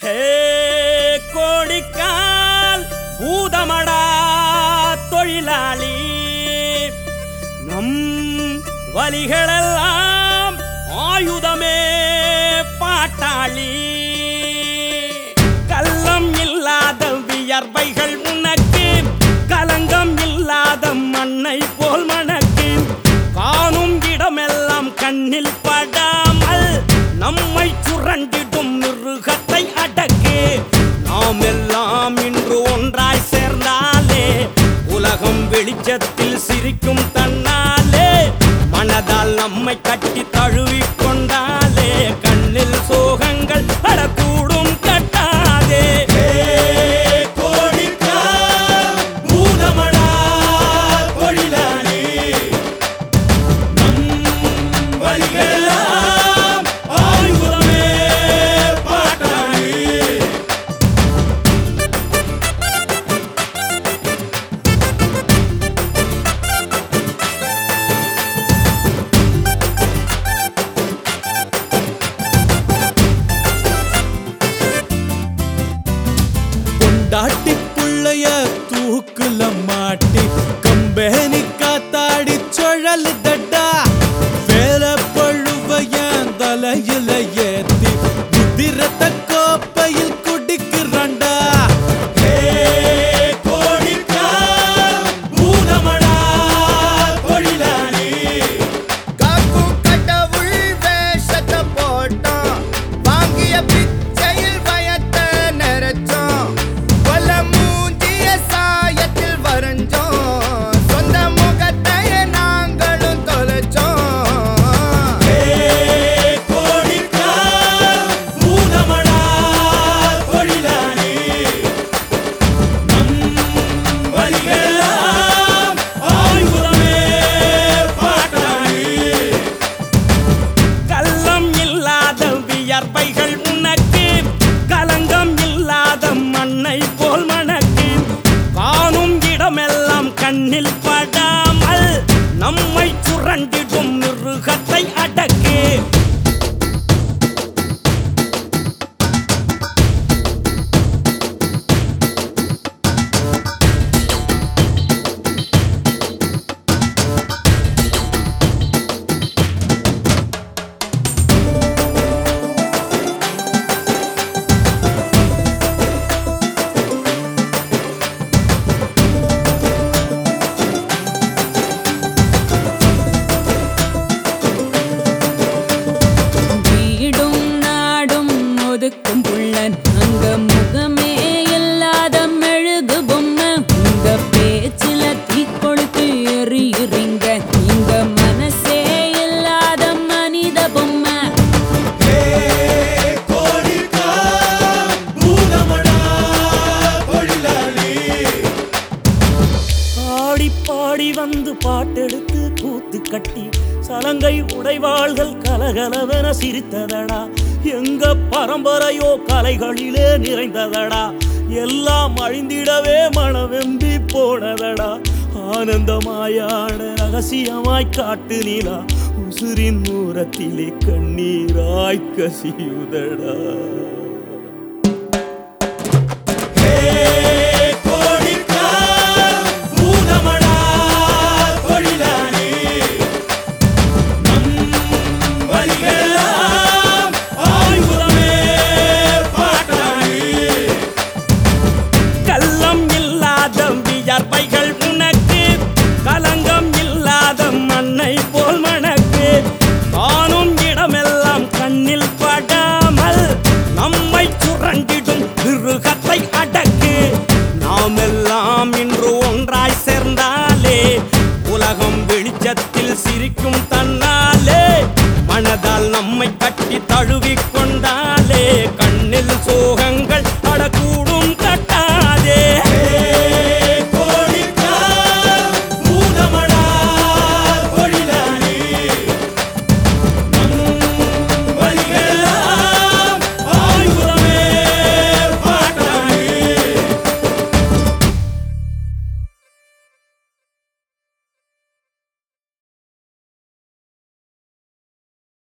ஹே கோடிக்கால் பூதமடா தொழிலாளி நம் வலிகளெல்லாம் ஆயுதமே பாட்டாளி கள்ளம் இல்லாத வியர்வைகள் உனக்கு கலங்கம் இல்லாத மண்ணை போல் மணக்கு காணும் இடமெல்லாம் கண்ணில் படாமல் நம்மை சுரண்டிடும் மிருகத்தை அடக்கு நாம் எல்லாம் இன்று ஒன்றாய் சேர்ந்தாலே உலகம் வெளிச்சத்தில் சிரிக்கும் தன்னாலே மனதால் நம்மை கட்டி தழுவிக் கொண்டாலே கண்ணில் சோகங்கள் அடக்கூடும் கட்டாதே கோடிக்கால் பூதமடா தொழிலாளி நம் வழிகளெல்லாம் ஆயுதமே பாட்டாளி கொண்டாட்டி புள்ளைய தூக்குல மாட்டி கம்பேனி காத்தாடி சுழல் தட்டா வேல பழுவைய தலையில ஏத்தி குதிரத்த கோப்பையில் குடிக்கிறான்டா கோடிக்கால் பூதமடா தொழிலாளி காக்கும் கடவுள் வேஷத்தை போட்டோம் வாங்கிய பிச்சையில் பயத்தை நிறைச்சோம் கொல்ல மூஞ்சிய சாயத்தில் வரைஞ்சோம் சொந்த முகத்தைய நாங்களும் தொலைச்சோம் கோடிக்கால் பூதமடா தொழிலாளி நம் வழிகளெல்லாம் ஆயுதமே பாட்டாளி கள்ளம் இல்லாத வியர்வைகள் உனக்கு கலங்கம் இல்லாத மண்ணை போல் மணக்கு காணும் இடமெல்லாம் கண்ணில் படாமல் நம்மை சுரண்டிடும் மிருகத்தை அடக்கு வீடும் நாடும் ஒதுக்கும் புள்ளன் அங்க முகமே இல்லாத மெழுகு பொம்மை உங்க பேச்சுல தீ கொளுத்து எறியுறீங்க இங்க மனசே இல்லாத மனித பொம்மை ஆடி பாடி வந்து பாட்டெடுத்து கூத்து கட்டி சலங்கை உடைவாள்கள் கலகலவென சிரித்ததடா எங்க பரம்பரையோ கலைகளிலே நிறைந்ததடா எல்லாம் அழிந்திடவே மனவெம்பி போனதடா ஆனந்தமாயான ரகசியமாய் காட்டு நிலா உசுரின் மூரத்திலே கண்ணீராய் கசியுதடா கோடிக்கால் பூதமடா தொழிலாளி நம் வழிகளெல்லாம் ஆயுதமே பாட்டாளி கள்ளம் இல்லாத வியர்வைகள் உனக்கு கலங்கம் இல்லாத மண்ணை போல் மணக்கு காணும் இடமெல்லாம் கண்ணில் படாமல் நம்மை சுரண்டிடும் மிருகத்தை அடக்கு நாம் எல்லாம் இன்று ஒன்றாய் சேர்ந்தாலே உலகம் வெளிச்சத்தில் சிரிக்கும் தன்னாலே மனதால் நம்மை கட்டி தழுவிக் கொண்டாலே